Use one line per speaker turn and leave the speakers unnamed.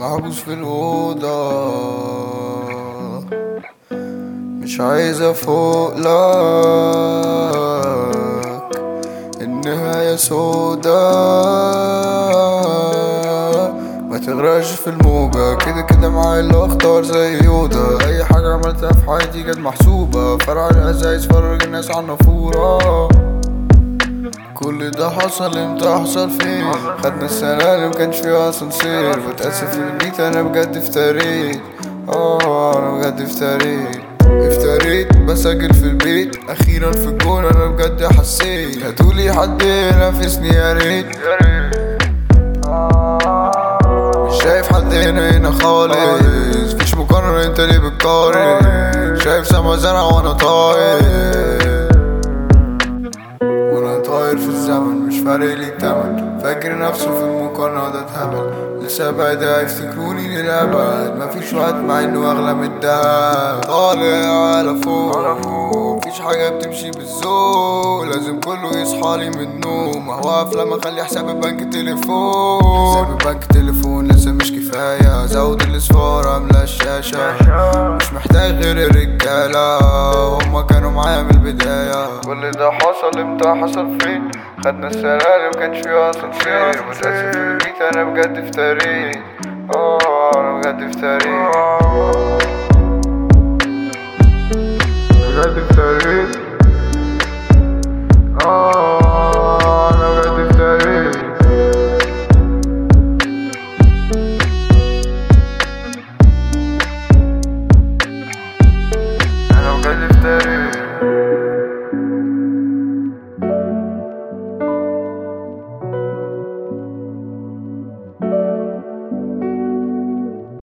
محبوس في الأوضة مش عايز أفوق لك النهاية سودا ما تغرقش في الموجة كده كده معايا اللي اختار زي يودا اي حاجة عملتها في حياتي كانت محسوبة فرع الازايز فرج الناس على النافورة كل ده حصل امتى حصل فين خدنا السلالم مكانش فيها اسانسير بتأسف للبيت انا بجد افتريت اه انا بجد افتريت افتريت بسجل في البيت اخيرا في الجون انا بجد حسيت هاتولي حد ينافسني يا ريت مش شايف حد هنا هنا خالص مفيش مقارنة انت ليه بتقارن شايف سما زرع وانا طاير وانا طاير في الزمن مش فارق لي التمن فاكر نفسه في المقارنة ده اتهبل لسه بعد هيفتكروني للأبد مفيش وقت مع انه اغلى من الدهب طالع على فوق مفيش حاجة بتمشي بالذوق لازم كله يصحى لي من النوم هوقف لما اخلي حساب البنك تليفون حساب البنك تليفون لسه مش كفاية زود الاسفار املى الشاشة مش محتاج غير الرجالة هما كانوا معايا من البداية كل ده حصل امتى حصل فين خدنا السلالم مكانش فيها اسانسير متأسف البيت انا بجد افتريت اه انا بجد افتريت بجد افتريت